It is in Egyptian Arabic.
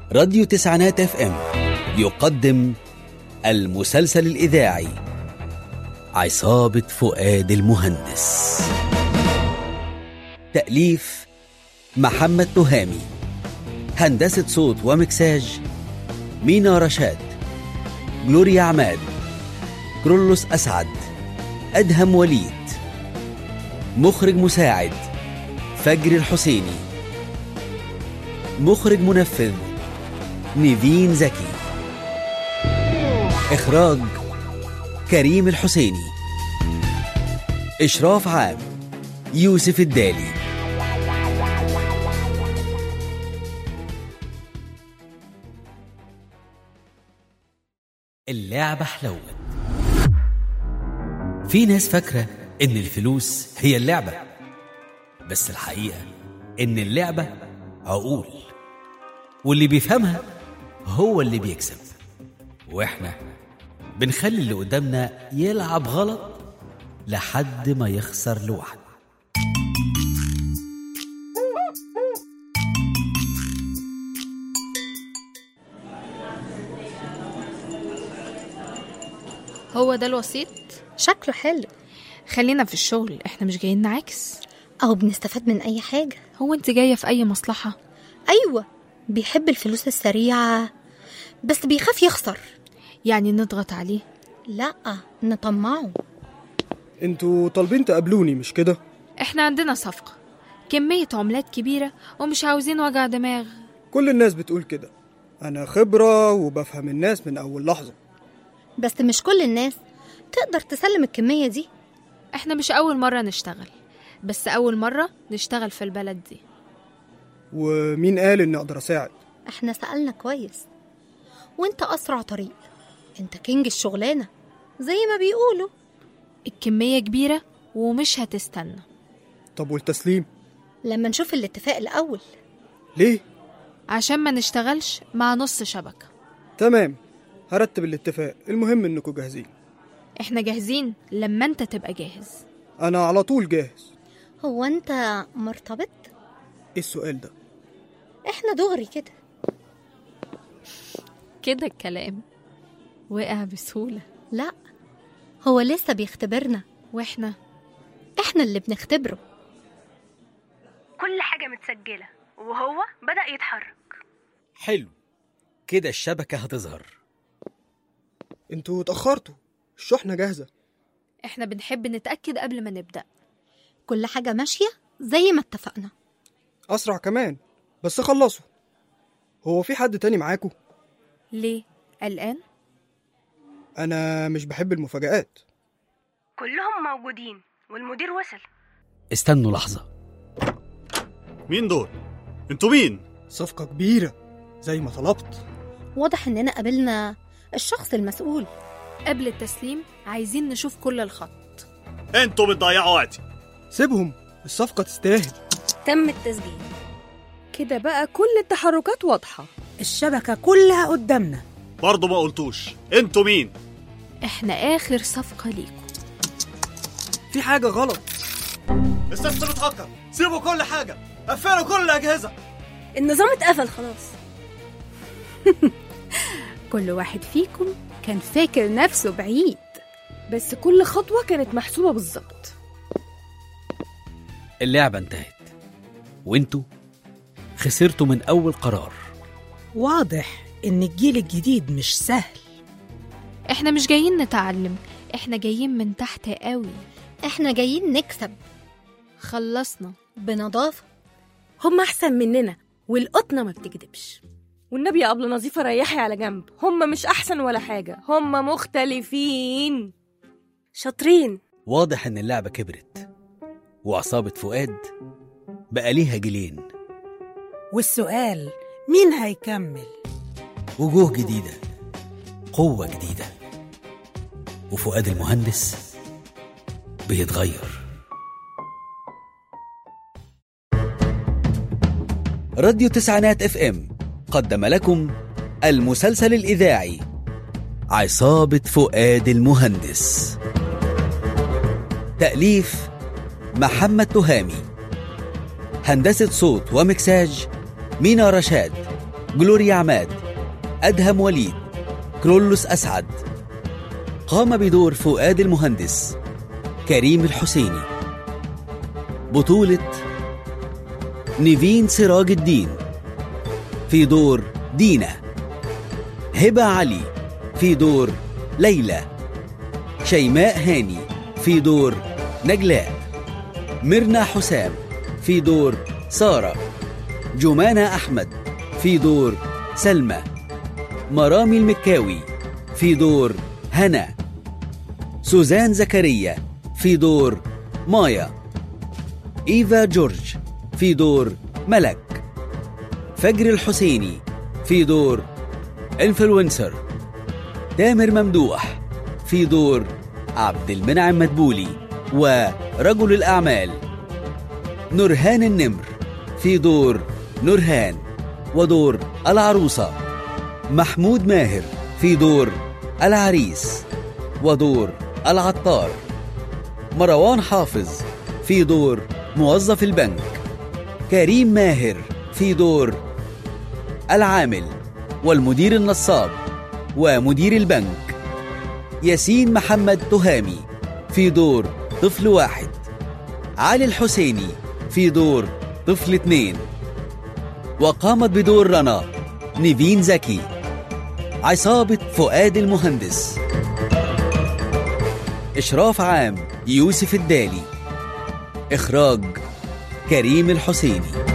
راديو تسعينات اف ام يقدم المسلسل الإذاعي عصابة فؤاد المهندس تأليف محمد تهامي هندسة صوت ومكساج مينا رشاد جلوريا عماد كرولوس أسعد أدهم وليد مخرج مساعد فجر الحسيني مخرج منفذ نيفين زكي إخراج كريم الحسيني إشراف عام يوسف الدالي اللعبة حلوت في ناس فاكرة إن الفلوس هي اللعبة بس الحقيقة إن اللعبة عقول واللي بيفهمها هو اللي بيكسب وإحنا بنخلي اللي قدامنا يلعب غلط لحد ما يخسر لوحده هو ده الوسيط شكله حلو خلينا في الشغل احنا مش جايين نعكس أو بنستفاد من أي حاجة هو انت جاية في اي مصلحة أيوة بيحب الفلوس السريعة بس بيخاف يخسر يعني نضغط عليه لا نطمعه انتوا طالبين تقابلوني مش كده احنا عندنا صفقة كمية عملات كبيرة ومش عاوزين وجع دماغ كل الناس بتقول كده انا خبرة وبفهم الناس من اول لحظة بس مش كل الناس تقدر تسلم الكمية دي احنا مش اول مرة نشتغل بس اول مرة نشتغل في البلد دي ومين قال اني اقدر اساعد احنا سألنا كويس وانت أسرع طريق انت كينج الشغلانة زي ما بيقولوا الكمية كبيرة ومش هتستنى طب والتسليم لما نشوف الاتفاق الأول ليه عشان ما نشتغلش مع نص شبكة تمام هرتب الاتفاق المهم انكم جاهزين احنا جاهزين لما انت تبقى جاهز انا على طول جاهز هو انت مرتبط ايه السؤال ده احنا دغري كده كده الكلام وقع بسهولة لا هو لسه بيختبرنا واحنا احنا اللي بنختبره كل حاجة متسجلة وهو بدأ يتحرك حلو كده الشبكة هتظهر انتوا اتأخرتوا الشحنة جاهزة احنا بنحب نتأكد قبل ما نبدأ كل حاجة ماشية زي ما اتفقنا اسرع كمان بس خلصوا هو في حد تاني معاكوا ليه قلقان انا مش بحب المفاجآت كلهم موجودين والمدير وصل استنوا لحظة مين دول؟ انتوا مين؟ صفقة كبيرة زي ما طلبت واضح اننا قابلنا الشخص المسؤول قبل التسليم عايزين نشوف كل الخط انتوا بتضيعوا وقتي سيبهم الصفقة تستاهل تم التسجيل كده بقى كل التحركات واضحة الشبكة كلها قدامنا برضه ما قلتوش انتوا مين؟ احنا آخر صفقة ليكم في حاجة غلط السيستم اتهكر سيبوا كل حاجة قفلوا كل الأجهزة النظام اتقفل خلاص كل واحد فيكم كان فاكر نفسه بعيد بس كل خطوة كانت محسوبة بالظبط اللعبة انتهت وانتوا خسرتوا من أول قرار واضح إن الجيل الجديد مش سهل احنا مش جايين نتعلم احنا جايين من تحت قوي احنا جايين نكسب خلصنا بنظافة هم أحسن مننا والقطنة ما بتكدبش والنبي يا أبلة نظيفة ريحي على جنب هم مش أحسن ولا حاجة هم مختلفين شاطرين واضح إن اللعبة كبرت وعصابة فؤاد بقى ليها جيلين والسؤال مين هيكمل وجوه جديدة قوة جديدة وفؤاد المهندس بيتغير راديو تسعينات اف ام قدم لكم المسلسل الإذاعي عصابة فؤاد المهندس تأليف محمد تهامي هندسة صوت ومكساج مينا رشاد جلوريا عماد أدهم وليد كرولوس أسعد قام بدور فؤاد المهندس كريم الحسيني بطولة نيفين سراج الدين في دور دينا هبة علي في دور ليلى شيماء هاني في دور نجلاء ميرنا حسام في دور سارة جمانة أحمد في دور سلمى مرامي المكاوي في دور هنا سوزان زكريا في دور مايا إيفا جورج في دور ملك فجر الحسيني في دور انفلونسر تامر ممدوح في دور عبد المنعم مدبولي ورجل الأعمال نورهان النمر في دور نورهان ودور العروسة محمود ماهر في دور العريس ودور العطار مروان حافظ في دور موظف البنك كريم ماهر في دور العامل والمدير النصاب ومدير البنك ياسين محمد تهامي في دور طفل واحد علي الحسيني في دور طفل اتنين وقامت بدور رنا نيفين زكي عصابة فؤاد المهندس إشراف عام يوسف الدالي إخراج كريم الحسيني